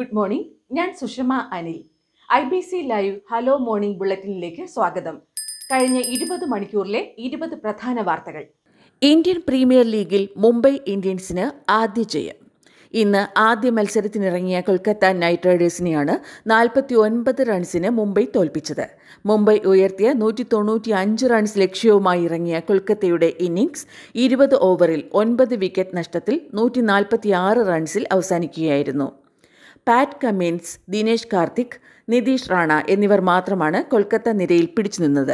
good morning ഞാൻ Sushama Anil I B C live hello morning ബുള്ളറ്റിനിലേക്ക് സ്വാഗതം കഴിഞ്ഞ ഇരുപത് മണിക്കൂറിലെ ഇരുപത് പ്രധാന വാർത്തകൾ ഇന്ത്യൻ പ്രീമിയർ ലീഗിൽ മുംബൈ ഇന്ത്യൻസിന് ആദ്യ ജയം ഇന്ന് ആദ്യ മത്സരത്തിനിറങ്ങിയ കൊൽക്കത്ത നൈറ്റ് റൈഡേഴ്സിനെയാണ് നാൽപ്പത്തി ഒൻപത് റൺസിന് മുംബൈ തോൽപ്പിച്ചത് മുംബൈ ഉയർത്തിയ നൂറ്റി തൊണ്ണൂറ്റി അഞ്ച് റൺസ് ലക്ഷ്യവുമായി ഇറങ്ങിയ കൊൽക്കത്തയുടെ ഇന്നിംഗ്സ് ഇരുപത് ഓവറിൽ ഒൻപത് വിക്കറ്റ് നഷ്ടത്തിൽ നൂറ്റി നാൽപ്പത്തി ആറ് റൺസിൽ അവസാനിക്കുകയായിരുന്നു പാറ്റ് കമ്മിൻസ് ദിനേശ് കാർത്തിക് നിതീഷ് റാണ എന്നിവർ മാത്രമാണ് കൊൽക്കത്ത നിരയിൽ പിടിച്ചുനിന്നത്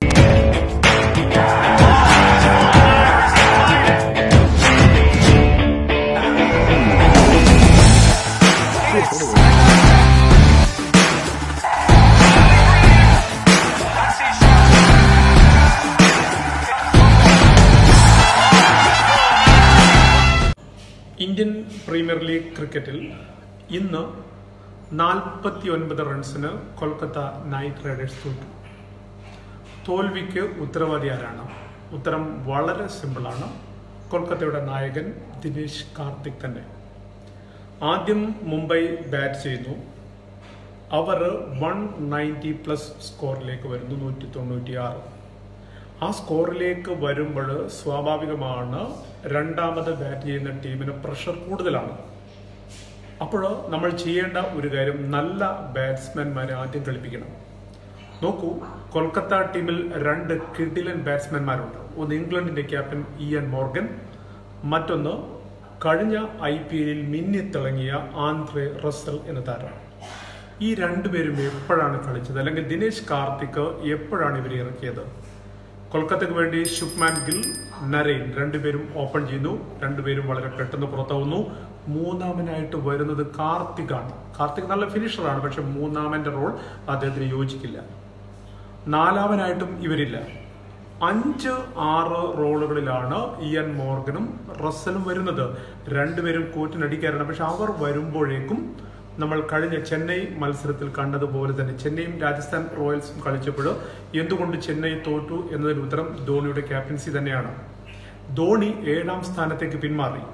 ഇന്ത്യൻ പ്രീമിയർ ലീഗ് ക്രിക്കറ്റിൽ ഇന്ന് നാൽപ്പത്തി ഒൻപത് റൺസിന് കൊൽക്കത്ത നൈറ്റ് റൈഡേഴ്സ് തോറ്റു തോൽവിക്ക് ഉത്തരവാദി ആരാണ് ഉത്തരം വളരെ സിമ്പിളാണ് കൊൽക്കത്തയുടെ നായകൻ ദിനേശ് കാർത്തിക് തന്നെ ആദ്യം മുംബൈ ബാറ്റ് ചെയ്യുന്നു അവർ വൺ നയൻറ്റി പ്ലസ് സ്കോറിലേക്ക് വരുന്നു നൂറ്റി തൊണ്ണൂറ്റി ആറ് ആ സ്കോറിലേക്ക് വരുമ്പോൾ സ്വാഭാവികമാണ് രണ്ടാമത് ബാറ്റ് ചെയ്യുന്ന ടീമിന് പ്രഷർ കൂടുതലാണ് അപ്പോൾ നമ്മൾ ചെയ്യേണ്ട ഒരു കാര്യം നല്ല ബാറ്റ്സ്മാൻമാരെ ആദ്യം കളിപ്പിക്കണം നോക്കൂ കൊൽക്കത്ത ടീമിൽ രണ്ട് കിഡിലൻ ബാറ്റ്സ്മാൻമാരുണ്ട് ഒന്ന് ഇംഗ്ലണ്ടിന്റെ ക്യാപ്റ്റൻ ഇയൻ മോർഗൻ മറ്റൊന്ന് കഴിഞ്ഞ ഐ പി എല്ലിൽ മിന്നിത്തിളങ്ങിയ ആന്ധ്രെ റസൽ എന്ന താരം ഈ രണ്ടുപേരും എപ്പോഴാണ് കളിച്ചത് അല്ലെങ്കിൽ ദിനേശ് കാർത്തിക് എപ്പോഴാണ് ഇവരെ ഇറക്കിയത് കൊൽക്കത്തയ്ക്ക് വേണ്ടി ശുഭ്മാൻ ഗിൽ നരൈൻ രണ്ടുപേരും ഓപ്പൺ ചെയ്യുന്നു രണ്ടുപേരും വളരെ പെട്ടെന്ന് പുറത്താവുന്നു മൂന്നാമനായിട്ട് വരുന്നത് കാർത്തികാണ് കാർത്തിക് നല്ല ഫിനിഷറാണ് പക്ഷെ മൂന്നാമന്റെ റോൾ അദ്ദേഹത്തിന് യോജിക്കില്ല നാലാമനായിട്ടും ഇവരില്ല അഞ്ച് ആറ് റോളുകളിലാണ് ഇയൻ മോർഗനും റസ്സലും വരുന്നത് രണ്ടുപേരും കൂറ്റിനടിക്കാരാണ് പക്ഷെ അവർ വരുമ്പോഴേക്കും നമ്മൾ കഴിഞ്ഞ ചെന്നൈ മത്സരത്തിൽ കണ്ടതുപോലെ തന്നെ ചെന്നൈയും രാജസ്ഥാൻ റോയൽസും കളിച്ചപ്പോൾ എന്തുകൊണ്ട് ചെന്നൈ തോറ്റു എന്നതിന് ഉത്തരം ധോണിയുടെ ക്യാപ്റ്റൻസി തന്നെയാണ് ധോണി ഏഴാം സ്ഥാനത്തേക്ക് പിന്മാറി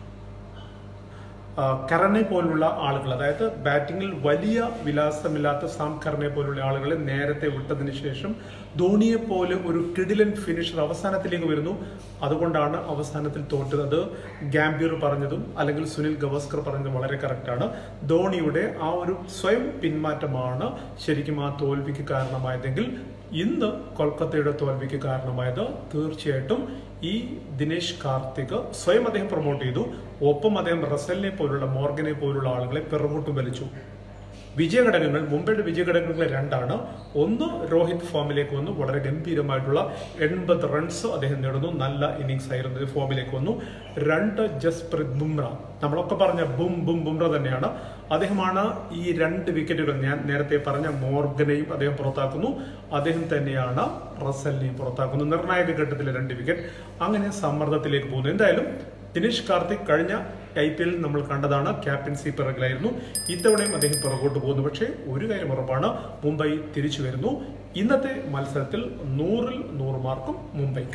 കറനെ പോലുള്ള ആളുകൾ അതായത് ബാറ്റിംഗിൽ വലിയ വിലാസമില്ലാത്ത സാം കറനെ പോലുള്ള ആളുകളെ നേരത്തെ വിട്ടതിന് ശേഷം ധോണിയെ പോലെ ഒരു കിഡിലൻ ഫിനിഷർ അവസാനത്തിലേക്ക് വരുന്നു അതുകൊണ്ടാണ് അവസാനത്തിൽ തോറ്റത് അത് ഗാംബീർ പറഞ്ഞതും അല്ലെങ്കിൽ സുനിൽ ഗവാസ്കർ പറഞ്ഞതും വളരെ കറക്റ്റാണ് ധോണിയുടെ ആ ഒരു സ്വയം പിന്മാറ്റമാണ് ശരിക്കും ആ തോൽവിക്ക് കാരണമായതെങ്കിൽ ഇന്ന് കൊൽക്കത്തയുടെ തോൽവിക്ക് കാരണമായത് തീർച്ചയായിട്ടും ഈ ദിനേശ് കാർത്തിക് സ്വയം അദ്ദേഹം പ്രൊമോട്ട് ചെയ്തു ഒപ്പം അദ്ദേഹം റസലിനെ പോലുള്ള മോർഗനെ പോലുള്ള ആളുകളെ പിറകോട്ട് വലിച്ചു വിജയഘടകങ്ങൾ മുംബൈയുടെ വിജയഘടകങ്ങൾ രണ്ടാണ് ഒന്ന് രോഹിത് ഫോമിലേക്ക് വന്നു വളരെ ഗംഭീരമായിട്ടുള്ള എൺപത് റൺസ് അദ്ദേഹം നേടുന്നു നല്ല ഇന്നിങ്സ് ആയിരുന്നു ഫോമിലേക്ക് വന്നു രണ്ട് ജസ്പ്രീത് ബുംറ നമ്മളൊക്കെ പറഞ്ഞ ബും ബും ബുംറ തന്നെയാണ് അദ്ദേഹമാണ് ഈ രണ്ട് വിക്കറ്റുകൾ ഞാൻ നേരത്തെ പറഞ്ഞ മോർഗനെയും അദ്ദേഹം പുറത്താക്കുന്നു അദ്ദേഹം തന്നെയാണ് റസലിനെയും പുറത്താക്കുന്നു നിർണായക ഘട്ടത്തിലെ രണ്ട് വിക്കറ്റ് അങ്ങനെ സമ്മർദ്ദത്തിലേക്ക് പോകുന്നു എന്തായാലും ദിനേശ് കാർത്തിക് കഴിഞ്ഞ ഐ പി എല്ലിൽ നമ്മൾ കണ്ടതാണ് ക്യാപ്റ്റൻസി പിറകിലായിരുന്നു ഇത്തവണയും അദ്ദേഹം പുറകോട്ട് പോകുന്നു പക്ഷേ ഒരു കാര്യം ഉറപ്പാണ് മുംബൈ തിരിച്ചു വരുന്നു ഇന്നത്തെ മത്സരത്തിൽ നൂറിൽ നൂറ് മാർക്കും മുംബൈക്ക്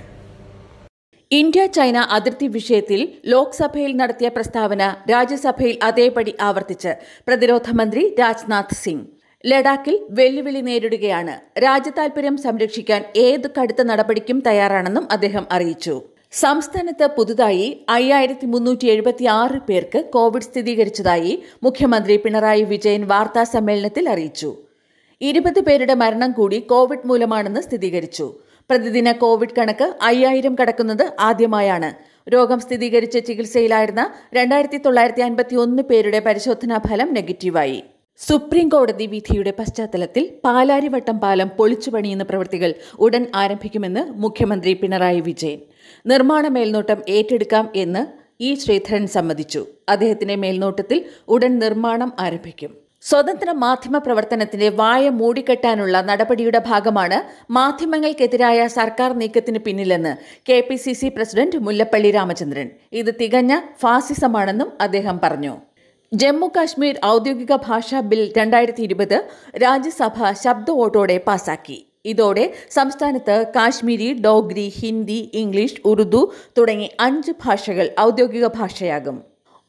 ഇന്ത്യ ചൈന അതിർത്തി വിഷയത്തിൽ ലോക്സഭയിൽ നടത്തിയ പ്രസ്താവന രാജ്യസഭയിൽ അതേപടി ആവർത്തിച്ച് പ്രതിരോധ മന്ത്രി രാജ്നാഥ് സിംഗ് ലഡാക്കിൽ വെല്ലുവിളി നേരിടുകയാണ് രാജ്യതാൽപര്യം സംരക്ഷിക്കാൻ ഏത് കടുത്ത നടപടിക്കും തയ്യാറാണെന്നും അദ്ദേഹം അറിയിച്ചു സംസ്ഥാനത്ത് പുതുതായി അയ്യായിരത്തി മുന്നൂറ്റി എഴുപത്തി ആറ് പേർക്ക് കോവിഡ് സ്ഥിരീകരിച്ചതായി മുഖ്യമന്ത്രി പിണറായി വിജയൻ വാർത്താ സമ്മേളനത്തിൽ അറിയിച്ചു ഇരുപത് പേരുടെ മരണം കൂടി കോവിഡ് മൂലമാണെന്ന് സ്ഥിരീകരിച്ചു പ്രതിദിന കോവിഡ് കണക്ക് അയ്യായിരം കടക്കുന്നത് ആദ്യമായാണ് രോഗം സ്ഥിരീകരിച്ച് ചികിത്സയിലായിരുന്ന രണ്ടായിരത്തി തൊള്ളായിരത്തി അൻപത്തി ഒന്ന് പേരുടെ പരിശോധനാ ഫലം നെഗറ്റീവായി സുപ്രീം കോടതി വിധിയുടെ പശ്ചാത്തലത്തിൽ പാലാരിവട്ടം പാലം പൊളിച്ചു പണിയുന്ന പ്രവൃത്തികൾ ഉടൻ ആരംഭിക്കുമെന്ന് മുഖ്യമന്ത്രി പിണറായി വിജയൻ നിർമ്മാണ മേൽനോട്ടം ഏറ്റെടുക്കാം എന്ന് ഇ ശ്രീധരൻ സമ്മതിച്ചു അദ്ദേഹത്തിന്റെ മേൽനോട്ടത്തിൽ ഉടൻ നിർമ്മാണം ആരംഭിക്കും സ്വതന്ത്ര മാധ്യമ പ്രവർത്തനത്തിന്റെ വായ മൂടിക്കെട്ടാനുള്ള നടപടിയുടെ ഭാഗമാണ് മാധ്യമങ്ങൾക്കെതിരായ സർക്കാർ നീക്കത്തിന് പിന്നിലെന്ന് K P C C president Mullappally Ramachandran ഇത് തികഞ്ഞ ഫാസിസമാണെന്നും അദ്ദേഹം പറഞ്ഞു ജമ്മു കാശ്മീർ ഔദ്യോഗിക ഭാഷാ ബിൽ രണ്ടായിരത്തി ഇരുപത് രാജ്യസഭ ശബ്ദ വോട്ടോടെ പാസാക്കി ഇതോടെ സംസ്ഥാനത്ത് കാശ്മീരി ഡോഗ്രി ഹിന്ദി ഇംഗ്ലീഷ് ഉറുദു തുടങ്ങി അഞ്ച് ഭാഷകൾ ഔദ്യോഗിക ഭാഷയാകും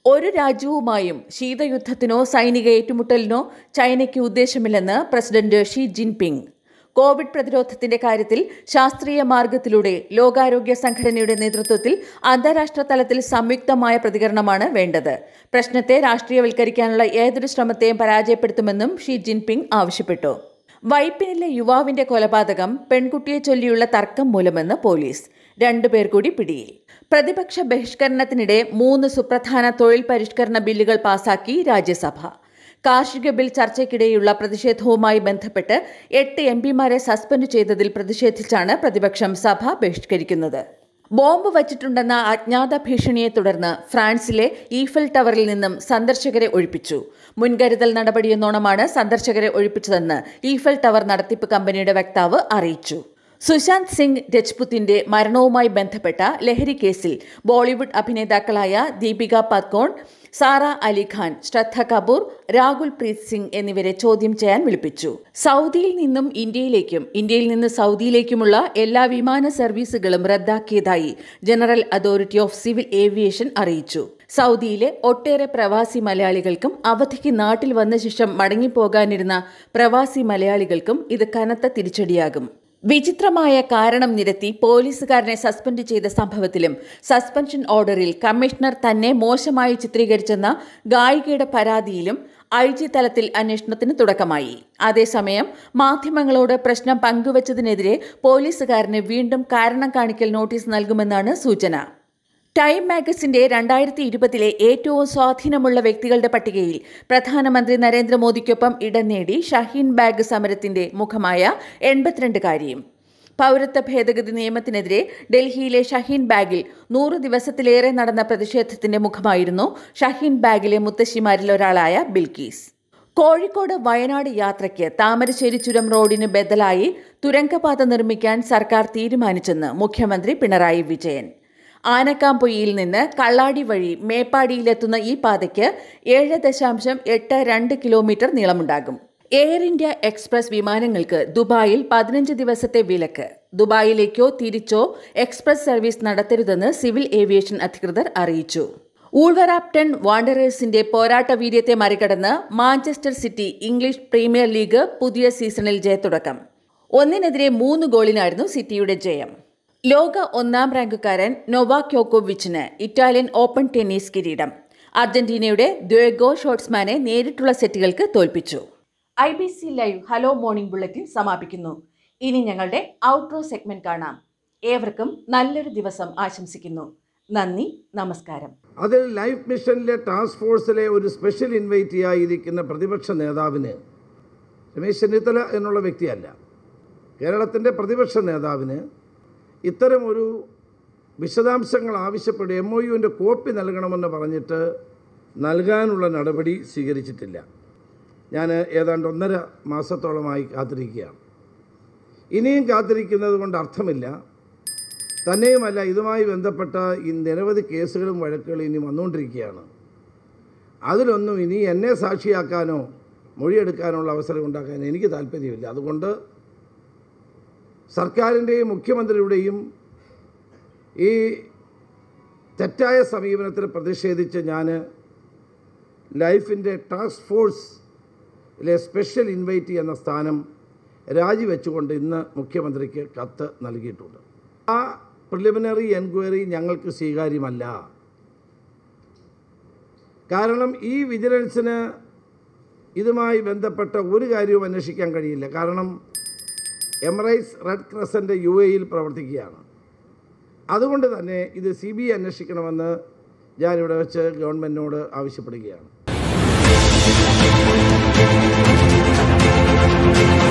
ഒരു രാജ്യവുമായും ശീതയുദ്ധത്തിനോ സൈനിക ഏറ്റുമുട്ടലിനോ ചൈനയ്ക്ക് ഉദ്ദേശമില്ലെന്ന് പ്രസിഡന്റ് ഷീ ജിൻപിങ് കോവിഡ് പ്രതിരോധത്തിന്റെ കാര്യത്തിൽ ശാസ്ത്രീയ മാർഗത്തിലൂടെ ലോകാരോഗ്യ സംഘടനയുടെ നേതൃത്വത്തിൽ അന്താരാഷ്ട്ര തലത്തിൽ സംയുക്തമായ പ്രതികരണമാണ് വേണ്ടത് പ്രശ്നത്തെ രാഷ്ട്രീയവൽക്കരിക്കാനുള്ള ഏതൊരു ശ്രമത്തെയും പരാജയപ്പെടുത്തുമെന്നും ഷീ ജിൻപിങ് ആവശ്യപ്പെട്ടു വൈപ്പിനിലെ യുവാവിന്റെ കൊലപാതകം പെൺകുട്ടിയെ ചൊല്ലിയുള്ള തർക്കം മൂലമെന്ന് പോലീസ് രണ്ടുപേർ കൂടി പിടിയിൽ പ്രതിപക്ഷ ബഹിഷ്കരണത്തിനിടെ മൂന്ന് സുപ്രധാന തൊഴിൽ പരിഷ്കരണ ബില്ലുകൾ പാസാക്കി രാജ്യസഭ കാർഷിക ബിൽ ചർച്ചയ്ക്കിടെയുള്ള പ്രതിഷേധവുമായി ബന്ധപ്പെട്ട് എട്ട് എം പിമാരെ സസ്പെൻഡ് ചെയ്തതിൽ പ്രതിഷേധിച്ചാണ് പ്രതിപക്ഷം സഭ ബഹിഷ്കരിക്കുന്നത് ബോംബ് വച്ചിട്ടുണ്ടെന്ന അജ്ഞാത ഭീഷണിയെ തുടർന്ന് ഫ്രാൻസിലെ ഈഫൽ ടവറിൽ നിന്നും സന്ദർശകരെ ഒഴിപ്പിച്ചു മുൻകരുതൽ നടപടിയെന്നോണമാണ് സന്ദർശകരെ ഒഴിപ്പിച്ചതെന്ന് ഈഫൽ ടവർ നടത്തിപ്പ് കമ്പനിയുടെ വക്താവ് അറിയിച്ചു സുശാന്ത് സിംഗ് രജ്പുത്തിന്റെ മരണവുമായി ബന്ധപ്പെട്ട ലഹരി കേസിൽ ബോളിവുഡ് അഭിനേതാക്കളായ ദീപിക പത്കോൺ സാറ അലിഖാൻ ശ്രദ്ധ കപൂർ രാഹുൽ പ്രീത് സിംഗ് എന്നിവരെ ചോദ്യം ചെയ്യാൻ വിളിപ്പിച്ചു സൗദിയിൽ നിന്നും ഇന്ത്യയിലേക്കും ഇന്ത്യയിൽ നിന്ന് സൗദിയിലേക്കുമുള്ള എല്ലാ വിമാന സർവീസുകളും റദ്ദാക്കിയതായി general authority of civil aviation അറിയിച്ചു സൗദിയിലെ ഒട്ടേറെ പ്രവാസി മലയാളികൾക്കും അവധിക്ക് നാട്ടിൽ വന്ന ശേഷം മടങ്ങിപ്പോകാനിരുന്ന പ്രവാസി മലയാളികൾക്കും ഇത് കനത്ത തിരിച്ചടിയാകും വിചിത്രമായ കാരണം നിരത്തി പോലീസുകാരനെ സസ്പെൻഡ് ചെയ്ത സംഭവത്തിലും സസ്പെൻഷൻ ഓർഡറിൽ കമ്മീഷണർ തന്നെ മോശമായി ചിത്രീകരിച്ചെന്ന ഗായികയുടെ പരാതിയിലും ഐ ജി തലത്തിൽ അന്വേഷണത്തിന് തുടക്കമായി അതേസമയം മാധ്യമങ്ങളോട് പ്രശ്നം പങ്കുവച്ചതിനെതിരെ പോലീസുകാരന് വീണ്ടും കാരണം കാണിക്കൽ നോട്ടീസ് നൽകുമെന്നാണ് സൂചന ടൈം മാഗസിന്റെ രണ്ടായിരത്തി ഇരുപതിലെ ഏറ്റവും സ്വാധീനമുള്ള വ്യക്തികളുടെ പട്ടികയിൽ പ്രധാനമന്ത്രി നരേന്ദ്രമോദിക്കൊപ്പം ഇടം നേടി ഷഹീൻ ബാഗ് സമരത്തിന്റെ മുഖമായ എൺപത്തിരണ്ടുകാരിയും പൗരത്വ ഭേദഗതി നിയമത്തിനെതിരെ ഡൽഹിയിലെ ഷഹീൻ ബാഗിൽ നൂറ് ദിവസത്തിലേറെ നടന്ന പ്രതിഷേധത്തിന്റെ മുഖമായിരുന്നു ഷഹീൻ ബാഗിലെ മുത്തശ്ശിമാരിൽ ഒരാളായ ബിൽക്കീസ് കോഴിക്കോട് വയനാട് യാത്രയ്ക്ക് താമരശ്ശേരി ചുരം റോഡിന് ബദലായി തുരങ്കപാത നിർമ്മിക്കാൻ സർക്കാർ തീരുമാനിച്ചെന്ന് മുഖ്യമന്ത്രി പിണറായി വിജയൻ ആനക്കാമ്പൊയ്യിൽ നിന്ന് കള്ളാടി വഴി മേപ്പാടിയിലെത്തുന്ന ഈ പാതയ്ക്ക് ഏഴ് ദശാംശം എട്ട് രണ്ട് കിലോമീറ്റർ നീളമുണ്ടാകും എയർ ഇന്ത്യ എക്സ്പ്രസ് വിമാനങ്ങൾക്ക് ദുബായിൽ പതിനഞ്ച് ദിവസത്തെ വിലക്ക് ദുബായിലേക്കോ തിരിച്ചോ എക്സ്പ്രസ് സർവീസ് നടത്തരുതെന്ന് സിവിൽ ഏവിയേഷൻ അധികൃതർ അറിയിച്ചു ഊൾവറാപ്റ്റൺ വാണ്ടറേഴ്സിന്റെ പോരാട്ട വീര്യത്തെ മറികടന്ന് Manchester City English Premier League പുതിയ സീസണിൽ ജയത്തുടക്കം ഒന്നിനെതിരെ മൂന്ന് ഗോളിനായിരുന്നു സിറ്റിയുടെ ജയം ലോക ഒന്നാം റാങ്കുകാരൻ നൊവാക് യോക്കോവിച്ചിന് ഇറ്റാലിയൻ ഓപ്പൺ ടെന്നീസ് കിരീടം അർജന്റീനയുടെ ദ്വേഗോ ഷോട്ട്സ്മാനെ നേരിട്ടുള്ള സെറ്റുകൾക്ക് തോൽപ്പിച്ചു I B C live hello morning bulletin സമാപിക്കുന്നു ഇനി ഞങ്ങളുടെ ഔട്ട്റോ സെഗ്മെന്റ് കാണാം ഏവർക്കും നല്ലൊരു ദിവസം ആശംസിക്കുന്നു നന്ദി നമസ്കാരം അതിൽ ലൈഫ് മിഷനിലെ ടാസ്ക് ഫോഴ്സിലെ ഒരു സ്പെഷ്യൽ ഇൻവൈറ്റി ആയിരിക്കുന്ന പ്രതിപക്ഷ നേതാവിന് രമേശ് ചെന്നിത്തല എന്നുള്ള വ്യക്തിയല്ല കേരളത്തിൻ്റെ പ്രതിപക്ഷ നേതാവിന് ഇത്തരം ഒരു വിശദാംശങ്ങൾ ആവശ്യപ്പെട്ട് എം ഒ യുവിൻ്റെ കോപ്പി നൽകണമെന്ന് പറഞ്ഞിട്ട് നൽകാനുള്ള നടപടി സ്വീകരിച്ചിട്ടില്ല ഞാൻ ഏതാണ്ട് ഒന്നര മാസത്തോളമായി കാത്തിരിക്കുകയാണ് ഇനിയും കാത്തിരിക്കുന്നത് കൊണ്ട് അർത്ഥമില്ല തന്നെയുമല്ല ഇതുമായി ബന്ധപ്പെട്ട ഈ നിരവധി കേസുകളും വഴക്കുകളും ഇനി വന്നുകൊണ്ടിരിക്കുകയാണ് അതിലൊന്നും ഇനി എന്നെ സാക്ഷിയാക്കാനോ മൊഴിയെടുക്കാനുള്ള അവസരം ഉണ്ടാക്കാൻ എനിക്ക് താല്പര്യമില്ല അതുകൊണ്ട് സർക്കാരിൻ്റെയും മുഖ്യമന്ത്രിയുടെയും ഈ തെറ്റായ സമീപനത്തിൽ പ്രതിഷേധിച്ച് ഞാൻ ലൈഫിൻ്റെ ടാസ്ക് ഫോഴ്സിലെ സ്പെഷ്യൽ ഇൻവൈറ്റി എന്ന സ്ഥാനം രാജിവെച്ചുകൊണ്ട് ഇന്ന് മുഖ്യമന്ത്രിക്ക് കത്ത് നൽകിയിട്ടുണ്ട് ആ പ്രിലിമിനറി എൻക്വയറി ഞങ്ങൾക്ക് സ്വീകാര്യമല്ല കാരണം ഈ വിജിലൻസിന് ഇതുമായി ബന്ധപ്പെട്ട ഒരു കാര്യവും അന്വേഷിക്കാൻ കഴിയില്ല കാരണം എമറൈറ്റ്സ് റെഡ് ക്രസൻ്റ് യു എയിൽ പ്രവർത്തിക്കുകയാണ് അതുകൊണ്ട് തന്നെ ഇത് സി ബി ഐ അന്വേഷിക്കണമെന്ന് ഞാനിവിടെ വെച്ച് ഗവൺമെൻറ്റിനോട് ആവശ്യപ്പെടുകയാണ്